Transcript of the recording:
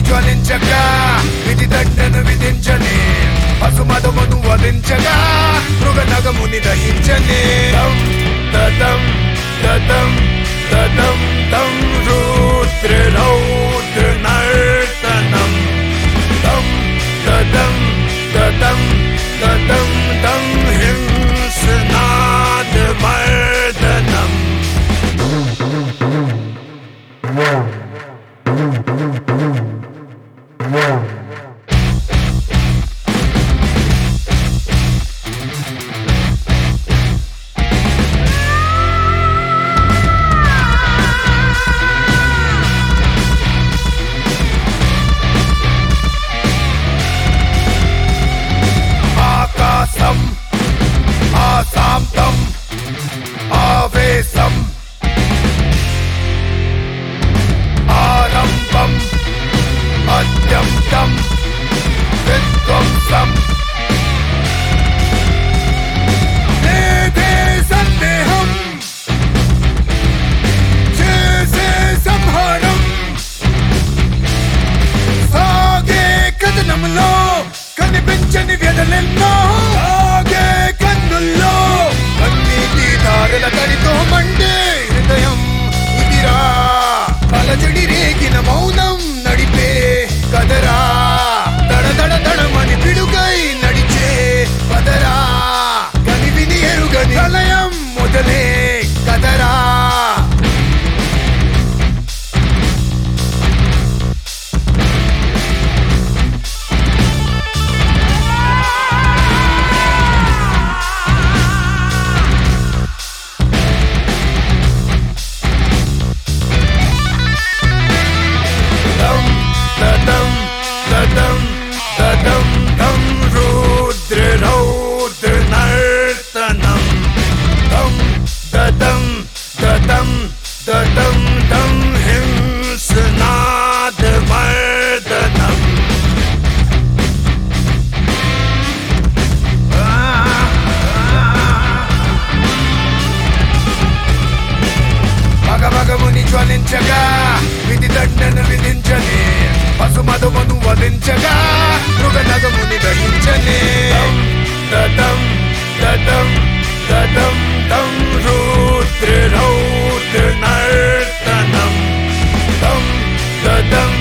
జ్వలించగా విధి దండను విధించని పశుమదమును వధించగా మృగ నగముని దహించని తం తతం తతం తతం తం రుద్ర రౌద్ర నర్తనం తం తతం తతం తతం తం హింసనాద మర్దనం ఆకాశం ఆశాంతం ఆవేశం ఆరంభం అత్యంతం విధ్వంసం లేదే సందేహం చేసే సంహారం సాగే కథనంలో కనిపించని వ్యధలెన్నో సాగే కన్నుల్లో కన్నీటి దారుల తడితో మండే హృదయం ఇదిరా అలజడి రేగిన మౌనం నడిపే కదరా దడ దడ దడమని పిడుగై నడిచే పదరా కనివిని ఎరుగని ప్రళయం మొదలే కదరా తం తతం తతం తతం తం రుద్ర రౌద్ర నర్తనం తం తతం తతం తతం తం హింసనాద మర్దనం భగభగముని జ్వలించగా విధి దండను విధించని పశుమధుమును వధించగా మృగ నగముని దహించని తతం తతం తతం తం రుద్ర రౌద్ర నర్తనం తం తతం